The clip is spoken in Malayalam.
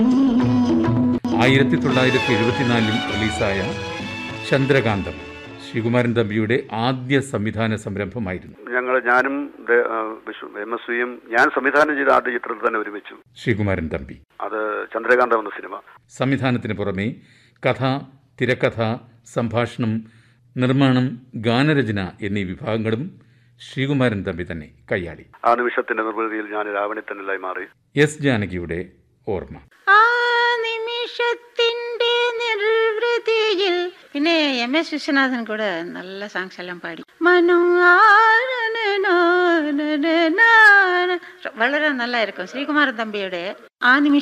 ആയിരത്തി തൊള്ളായിരത്തി എഴുപത്തിനാലിൽ റിലീസായ ചന്ദ്രകാന്തം ശ്രീകുമാരൻ തമ്പിയുടെ ആദ്യ സംവിധാന സംരംഭമായിരുന്നു ഞങ്ങൾ ഞാനും ദേ- ആ, വിശ്വ എം എസ് വിയും ഞാൻ സംവിധാനം ചെയ്ത ആദ്യ ചിത്രത്തിൽ തന്നെ ഒരുമിച്ചു ശ്രീകുമാരൻ തമ്പി അത് ചന്ദ്രകാന്തം എന്ന സിനിമ സംവിധാനത്തിന് പുറമെ കഥ തിരക്കഥ സംഭാഷണം നിർമ്മാണം ഗാനരചന എന്നീ വിഭാഗങ്ങളും ശ്രീകുമാരൻ തമ്പി തന്നെ കൈയാളി ആ നിമിഷത്തിന്റെ നിർവൃതിയിൽ ഞാൻ രാവണിത്തന്നലായി മാറി എസ് ജാനകിയുടെ ഓർമ്മ ആ നിമിഷത്തിന്റെ നിർവൃതിയിൽ പിന്നെ എം എസ് വിശ്വനാഥൻ കൂടെ നല്ല സോങ്സ് എല്ലാം പാടി മനു വളരെ നല്ലായിരിക്കും ശ്രീകുമാരൻ തമ്പിയുടെ ആ നിമിഷം